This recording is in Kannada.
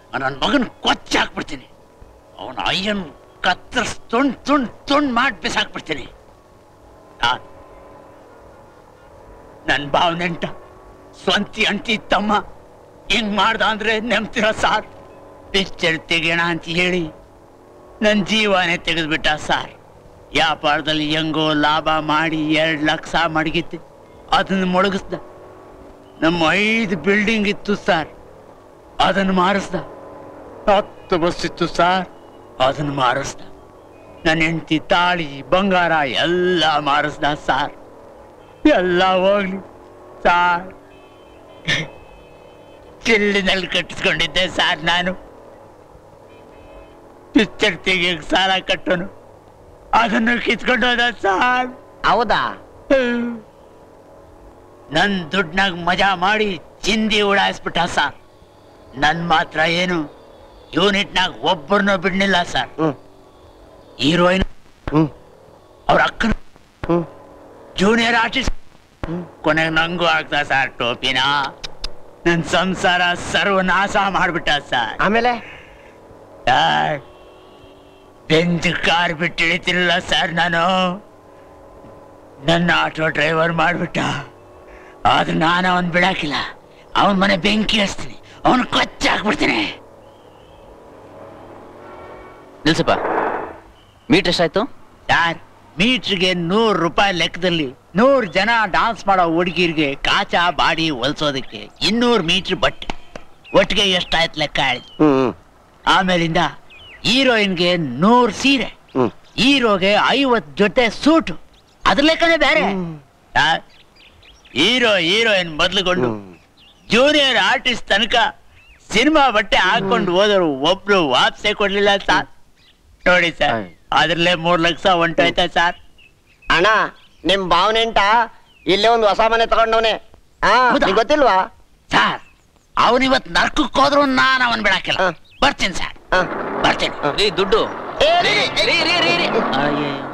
ನನ್ನ ಮಗನ್ ಕೊಚ್ಚ ಹಾಕ್ಬಿಡ್ತೀನಿ ಅವನ ಅಯ್ಯನ್ ಕತ್ತರಿಸ್ ತುಂಡ್ ತುಂಡ್ ತುಂಡ್ ಮಾಡಿ ಬಿಸಾಕ್ಬಿಡ್ತೀನಿ ನಾನ್ ನನ್ ಭಾವನೆಂಟ ಸ್ವಂತಿ ಅಂಟಿ ತಮ್ಮ ಹಿಂಗ್ ಮಾಡ್ದ ಅಂದ್ರೆ ನೆಮ್ತಿರ ಸಾರ್ ಪಿಕ್ಚರ್ ತೆಗೆಯೋಣ ಅಂತ ಹೇಳಿ ನನ್ ಜೀವನೇ ತೆಗೆದ್ಬಿಟ್ಟ ಸಾರ್ ವ್ಯಾಪಾರದಲ್ಲಿ ಹೆಂಗೋ ಲಾಭ ಮಾಡಿ ಎರಡ್ ಲಕ್ಷ ಮಡಗಿದ್ದೆ ಅದನ್ನ ಮೊಳಗಿಸ್ದ ನಮ್ಮ ಐದು ಬಿಲ್ಡಿಂಗ್ ಇತ್ತು ಸರ್ ಅದನ್ನು ಮಾರಿಸ್ದ ಹತ್ತು ಬಸ್ ಇತ್ತು ಸರ್ ಅದನ್ನು ಮಾರಿಸ್ದ ನನ್ನ ಹೆಂಡತಿ ತಾಳಿ ಬಂಗಾರ ಎಲ್ಲ ಮಾರಿಸ್ದ ಸಾರ್ ಎಲ್ಲ ಹೋಗ್ಲಿ ಸಾರ್ ಚಿಲ್ಲಿನಲ್ಲಿ ಕಟ್ಟಿಸ್ಕೊಂಡಿದ್ದೆ ಸಾರ್ ನಾನು ಪಿಕ್ಚರ್ ತೆಗಿಯಕ್ ಸಾಲ ಕಟ್ಟೋನು ಅದನ್ನು ಕಿತ್ಕೊಂಡು ಹೋದ ಸಾರ್ ಹೌದಾ ನನ್ ದುಡ್ನಾಗ ಮಜಾ ಮಾಡಿ ಚಿಂದಿ ಉಡಾಯಿಸ್ಬಿಟ್ಟ ಸರ್ ನನ್ ಮಾತ್ರ ಏನು ಯೂನಿಟ್ನಾಗ ಒಬ್ಬರನ್ನೂ ಬಿಡ್ನಿಲ್ಲ ಸರ್ ಹ್ಮ್. ಹೀರೋಯಿನ್ ಹ್ಮ್. ಅವ್ರ ಅಕ್ಕನ ಹ್ಮ್. ಜೂನಿಯರ್ ಆರ್ಟಿಸ್ಟ್ ಕೊನೆಗೆ ನಂಗೂ ಆಗ್ತಾ ಸರ್ ಟೋಪಿನ ನನ್ ಸಂಸಾರ ಸರ್ವನಾಶ ಮಾಡ್ಬಿಟ್ಟ ಸರ್ ಆಮೇಲೆ ಸರ್ ಬೆಂಜ್ ಕಾರ್ ಬಿಟ್ಟು ಇಳಿತಿರಲಿಲ್ಲ ಸರ್ ನಾನು ನನ್ನ ಆಟೋ ಡ್ರೈವರ್ ಮಾಡ್ಬಿಟ್ಟ ಆದ್ರೆ ನಾನು ಅವನ್ ಬಿಡಾಕಿಲ್ಲ ಅವನ್ ಮನೆ ಬೆಂಕಿ ಹಚ್ತೀನಿ ಅವನ್ ಕೊಚ್ಚ ಹಾಕ್ಬಿಡ್ತೀನಿ ನಿಲ್ಸಪ್ಪ ಮೀಟರ್ ಎಷ್ಟಾಯ್ತು ಸರ್ ಮೀಟ್ರಿಗೆ ನೂರು ರೂಪಾಯಿ ಲೆಕ್ಕದಲ್ಲಿ ನೂರು ಜನ ಡಾನ್ಸ್ ಮಾಡೋ ಹುಡುಗಿರಿಗೆ ಕಾಚ ಬಾಡಿ ಹೊಲ್ಸೋದಕ್ಕೆ ಇನ್ನೂರು ಮೀಟ್ರ್ ಬಟ್ಟೆ ಒಟ್ಟಿಗೆ ಎಷ್ಟಾಯ್ತು ಲೆಕ್ಕ ಹೇಳಿ ಹ್ಮ್ ಆಮೇಲಿಂದ ಹೀರೋಯಿನ್ಗೆ ನೂರ್ ಸೀರೆ ಹ್ಮ್. ಹೀರೋಗೆ ಐವತ್ ಜೊತೆ ಸೂಟು ಅದ್ರ ಲೆಕ್ಕನೇ ಬೇರೆ ಆ, ಹೀರೋ ಹೀರೋಯಿನ್ ಮೊದ್ಲುಗೊಂಡು ಜೂನಿಯರ್ ಆರ್ಟಿಸ್ಟ್ ತನಕ ಸಿನಿಮಾ ಬಟ್ಟೆ ಹಾಕೊಂಡು ಹೋದರು ಒಬ್ರು ವಾಪಸೆ ಕೊಡ್ಲಿಲ್ಲ ಸರ್ ನೋಡಿ ಸರ್ ಆಯ್. ಅದ್ರಲ್ಲೇ ಮೂರ್ ಲಕ್ಷ ಹೊಂಟೋಯ್ತಾ ಸರ್ ಅಣ್ಣ ನಿಮ್ ಭಾವನೆಂಟ ಇಲ್ಲೇ ಒಂದು ಹೊಸ ಮನೆ ತಗೊಂಡವನೆ ಹಾ ಹೌದಾ? ನಿಂಗ್ ಗೊತ್ತಿಲ್ವಾ ಸರ್ ಅವನಿವತ್ ನರ್ಕಕ್ಕೆ ಹೋದ್ರು ನಾನು ಅವನ್ ಬಿಡಾಕಿಲ್ಲ ಹಾ. ಬರ್ತೀನಿ ಸರ್ ಹಾ ಬರ್ತೀನಿ ರೀ ದುಡ್ಡು ಏ, ರೀ, ರೀ, ರೀ, ರೀ, ರೀ. ಅಯ್ಯಯ್ಯೋ.